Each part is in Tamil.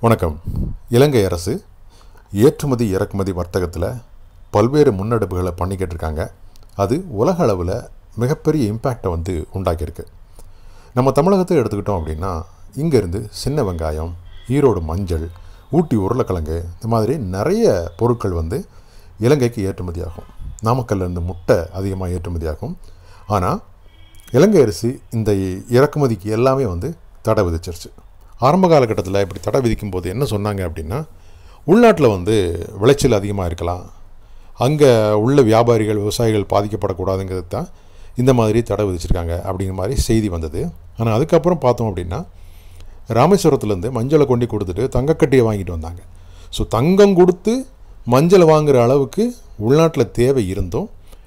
வணக்கம் இலங்கை அரசு ஏற்றுமதி இறக்குமதி வர்த்தகத்தில் பல்வேறு முன்னெடுப்புகளை பண்ணிக்கிட்டு இருக்காங்க அது உலக அளவில் மிகப்பெரிய இம்பேக்டை வந்து உண்டாக்கியிருக்கு நம்ம தமிழகத்தை எடுத்துக்கிட்டோம் அப்படின்னா இங்கேருந்து சின்ன வெங்காயம் ஈரோடு மஞ்சள் ஊட்டி உருளைக்கிழங்கு இந்த மாதிரி நிறைய பொருட்கள் வந்து இலங்கைக்கு ஏற்றுமதி ஆகும் நாமக்கல்லேருந்து முட்டை அதிகமாக ஏற்றுமதி ஆகும் ஆனால் இலங்கை அரிசி இந்த இறக்குமதிக்கு எல்லாமே வந்து தடை விதிச்சிருச்சு ஆரம்ப காலகட்டத்தில் இப்படி தடை விதிக்கும் போது என்ன சொன்னாங்க அப்படின்னா உள்நாட்டில் வந்து விளைச்சல் அதிகமாக இருக்கலாம் அங்கே உள்ள வியாபாரிகள் விவசாயிகள் பாதிக்கப்படக்கூடாதுங்கிறது தான் இந்த மாதிரி தடை விதிச்சிருக்காங்க அப்படிங்கிற மாதிரி செய்தி வந்தது ஆனால் அதுக்கப்புறம் பார்த்தோம் அப்படின்னா ராமேஸ்வரத்துலேருந்து மஞ்சளை கொண்டு கொடுத்துட்டு தங்கக்கட்டியை வாங்கிட்டு வந்தாங்க ஸோ தங்கம் கொடுத்து மஞ்சள் வாங்குகிற அளவுக்கு உள்நாட்டில் தேவை இருந்தும்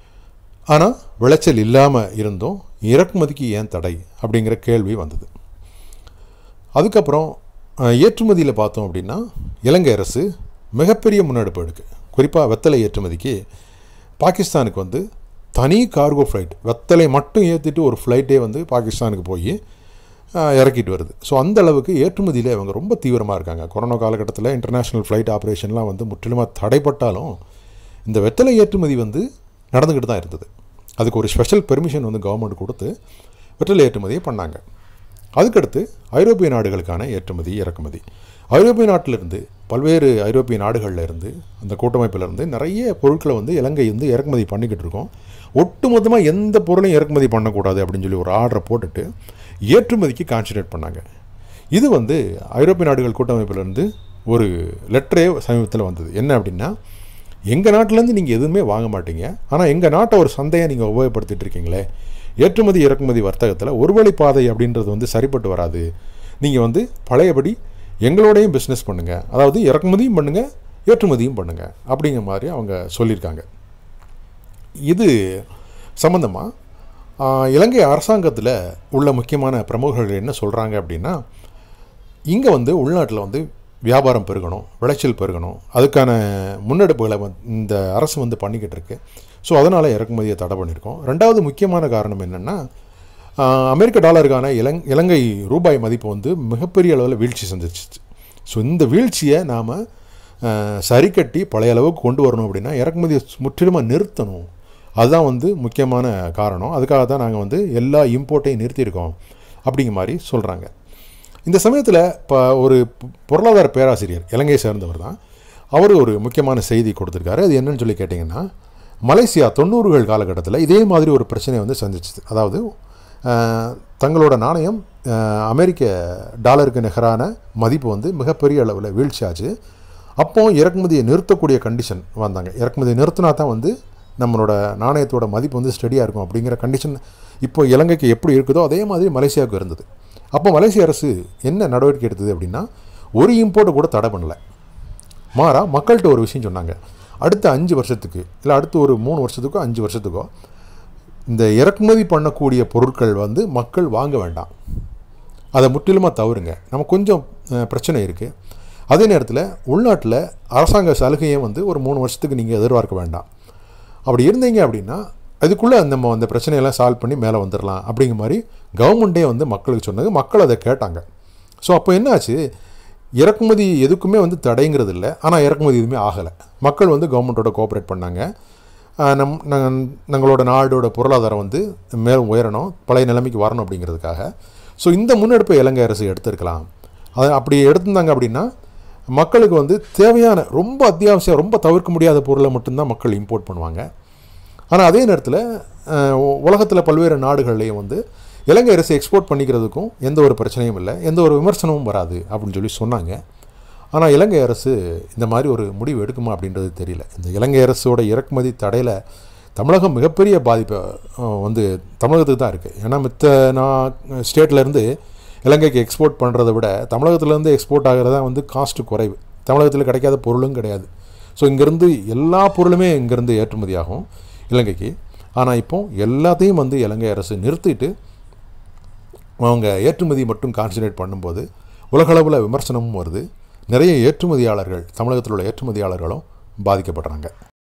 ஆனால் விளைச்சல் இல்லாமல் இருந்தும் இறக்குமதிக்கு ஏன் தடை அப்படிங்கிற கேள்வி வந்தது அதுக்கப்புறம் அஹ், ஏற்றுமதியில் பார்த்தோம் அப்படின்னா இலங்கை அரசு மிகப்பெரிய முன்னெடுப்பு எடுக்கு குறிப்பாக வெத்தலை ஏற்றுமதிக்கு பாகிஸ்தானுக்கு வந்து தனி கார்கோ ஃப்ளைட் வெத்தலை மட்டும் ஏற்றிட்டு ஒரு ஃப்ளைட்டே வந்து பாகிஸ்தானுக்கு போய் அஹ், இறக்கிட்டு வருது ஸோ அந்த அளவுக்கு ஏற்றுமதியில் இவங்க ரொம்ப தீவிரமாக இருக்காங்க கொரோனா காலகட்டத்தில் இன்டர்நேஷ்னல் ஃப்ளைட் ஆப்ரேஷன்லாம் வந்து முற்றிலுமாக தடைப்பட்டாலும் இந்த வெத்தலை ஏற்றுமதி வந்து நடந்துக்கிட்டு தான் இருந்தது அதுக்கு ஒரு ஸ்பெஷல் பெர்மிஷன் வந்து கவர்மெண்ட் கொடுத்து வெற்றலை ஏற்றுமதியை பண்ணாங்க அதுக்கடுத்து ஐரோப்பிய நாடுகளுக்கான ஏற்றுமதி இறக்குமதி ஐரோப்பிய நாட்டிலிருந்து பல்வேறு ஐரோப்பிய நாடுகளில் இருந்து அந்த கூட்டமைப்பிலிருந்து நிறைய பொருட்களை வந்து இலங்கை வந்து இறக்குமதி பண்ணிக்கிட்டு இருக்கோம் ஒட்டுமொத்தமாக எந்த பொருளையும் இறக்குமதி பண்ணக்கூடாது அப்படின்னு சொல்லி ஒரு ஆர்டரை போட்டுட்டு ஏற்றுமதிக்கு கான்சன்ட்ரேட் பண்ணாங்க இது வந்து ஐரோப்பிய நாடுகள் கூட்டமைப்பிலிருந்து ஒரு லெட்டரே சமீபத்தில் வந்தது என்ன அப்படின்னா எங்கள் நாட்டிலேருந்து நீங்கள் எதுவுமே வாங்க மாட்டீங்க ஆனால் எங்கள் நாட்டை ஒரு சந்தையை நீங்கள் உபயோகப்படுத்திட்டு இருக்கீங்களே ஏற்றுமதி இறக்குமதி வர்த்தகத்தில் ஒரு வழி பாதை அப்படின்றது வந்து சரிப்பட்டு வராது நீங்கள் வந்து பழையபடி எங்களோடையும் பிஸ்னஸ் பண்ணுங்கள் அதாவது இறக்குமதியும் பண்ணுங்கள் ஏற்றுமதியும் பண்ணுங்கள் அப்படிங்கிற மாதிரி அவங்க சொல்லியிருக்காங்க இது சம்மந்தமாக இலங்கை அரசாங்கத்தில் உள்ள முக்கியமான பிரமுகர்கள் என்ன சொல்கிறாங்க அப்படின்னா இங்கே வந்து உள்நாட்டில் வந்து வியாபாரம் பெருகணும் விளைச்சல் பெருகணும் அதுக்கான முன்னெடுப்புகளை வந்து இந்த அரசு வந்து பண்ணிக்கிட்டு இருக்கு ஸோ அதனால் இறக்குமதியை தடை பண்ணியிருக்கோம் ரெண்டாவது முக்கியமான காரணம் என்னென்னா அமெரிக்க டாலருக்கான இலங் இலங்கை ரூபாய் மதிப்பு வந்து மிகப்பெரிய அளவில் வீழ்ச்சி சந்திச்சிச்சு ஸோ இந்த வீழ்ச்சியை நாம் சரி கட்டி பழைய அளவுக்கு கொண்டு வரணும் அப்படின்னா இறக்குமதியை முற்றிலுமாக நிறுத்தணும் அதுதான் வந்து முக்கியமான காரணம் அதுக்காக தான் நாங்கள் வந்து எல்லா இம்போர்ட்டையும் நிறுத்தியிருக்கோம் அப்படிங்கிற மாதிரி சொல்கிறாங்க இந்த சமயத்தில் இப்போ ஒரு பொ- பொருளாதார பேராசிரியர் இலங்கையை சேர்ந்தவர் தான் அவர் ஒரு முக்கியமான செய்தி கொடுத்துருக்காரு அது என்னன்னு சொல்லி கேட்டிங்கன்னா மலேசியா தொண்ணூறுகள் காலகட்டத்தில் இதே மாதிரி ஒரு பிரச்சனையை வந்து சந்திச்சுது அதாவது அஹ், தங்களோட நாணயம் அஹ், அமெரிக்க டாலருக்கு நிகரான மதிப்பு வந்து மிகப்பெரிய அளவில் வீழ்ச்சியாச்சு அப்போ இறக்குமதியை நிறுத்தக்கூடிய கண்டிஷன் வந்தாங்க இறக்குமதியை நிறுத்தினா தான் வந்து நம்மளோட நாணயத்தோட மதிப்பு வந்து ஸ்டடியாக இருக்கும் அப்படிங்கிற கண்டிஷன் இப்போ இலங்கைக்கு எப்படி இருக்குதோ அதே மாதிரி மலேசியாவுக்கு இருந்தது அப்போ மலேசிய அரசு என்ன நடவடிக்கை எடுத்தது அப்படின்னா ஒரு இம்போர்ட்டை கூட தடை பண்ணல மாறா மக்கள்கிட்ட ஒரு விஷயம் சொன்னாங்க அடுத்த அஞ்சு வருஷத்துக்கு இல்லை அடுத்த ஒரு மூணு வருஷத்துக்கோ அஞ்சு வருஷத்துக்கோ இந்த இறக்குமதி பண்ணக்கூடிய பொருட்கள் வந்து மக்கள் வாங்க வேண்டாம் அதை முற்றிலுமாக தவறுங்க நம்ம கொஞ்சம் அஹ், பிரச்சனை இருக்குது அதே நேரத்தில் உள்நாட்டில் அரசாங்க சலுகையை வந்து ஒரு மூணு வருஷத்துக்கு நீங்கள் எதிர்பார்க்க வேண்டாம் அப்படி இருந்தீங்க அப்படின்னா அதுக்குள்ளே நம்ம அந்த பிரச்சனையெல்லாம் சால்வ் பண்ணி மேலே வந்துடலாம் அப்படிங்கிற மாதிரி கவர்மெண்ட்டே வந்து மக்களுக்கு சொன்னது மக்கள் அதை கேட்டாங்க ஸோ அப்போ என்னாச்சு இறக்குமதி எதுக்குமே வந்து தடைங்கிறது இல்லை ஆனால் இறக்குமதி எதுவுமே ஆகலை மக்கள் வந்து கவர்மெண்ட்டோட கோஆப்ரேட் பண்ணாங்க ஆஹ் நம் நாங்க- நம்மளோட நாடோட பொருளாதாரம் வந்து மேலும் உயரணும் பழைய நிலைமைக்கு வரணும் அப்படிங்கிறதுக்காக ஸோ இந்த முன்னெடுப்பை இலங்கை அரசு எடுத்திருக்கலாம் அது அப்படி எடுத்திருந்தாங்க அப்படின்னா மக்களுக்கு வந்து தேவையான ரொம்ப அத்தியாவசியம் ரொம்ப தவிர்க்க முடியாத பொருளை மட்டும்தான் மக்கள் இம்போர்ட் பண்ணுவாங்க ஆனால் அதே நேரத்தில் உலகத்தில் பல்வேறு நாடுகள்லேயும் வந்து இலங்கை அரசு எக்ஸ்போர்ட் பண்ணிக்கிறதுக்கும் எந்த ஒரு பிரச்சனையும் இல்லை எந்த ஒரு விமர்சனமும் வராது அப்படின்னு சொல்லி சொன்னாங்க ஆனால் இலங்கை அரசு இந்த மாதிரி ஒரு முடிவு எடுக்குமா அப்படின்றது தெரியல இந்த இலங்கை அரசோட இறக்குமதி தடையில் தமிழகம் மிகப்பெரிய பாதிப்பை அஹ், வந்து தமிழகத்துக்கு தான் இருக்குது ஏன்னா மித்த நான் ஸ்டேட்லேருந்து இலங்கைக்கு எக்ஸ்போர்ட் பண்ணுறதை விட தமிழகத்துலேருந்து எக்ஸ்போர்ட் ஆகிறதா வந்து காஸ்ட்டு குறைவு தமிழகத்தில் கிடைக்காத பொருளும் கிடையாது ஸோ இங்கேருந்து எல்லா பொருளுமே இங்கேருந்து ஏற்றுமதி ஆகும் இலங்கைக்கு ஆனால் இப்போ எல்லாத்தையும் வந்து இலங்கை அரசு நிறுத்திட்டு அவங்க ஏற்றுமதி மட்டும் கான்சன்ட்ரேட் பண்ணும்போது உலகளவில் விமர்சனமும் வருது நிறைய ஏற்றுமதியாளர்கள் தமிழகத்தில் உள்ள ஏற்றுமதியாளர்களும் பாதிக்கப்படுறாங்க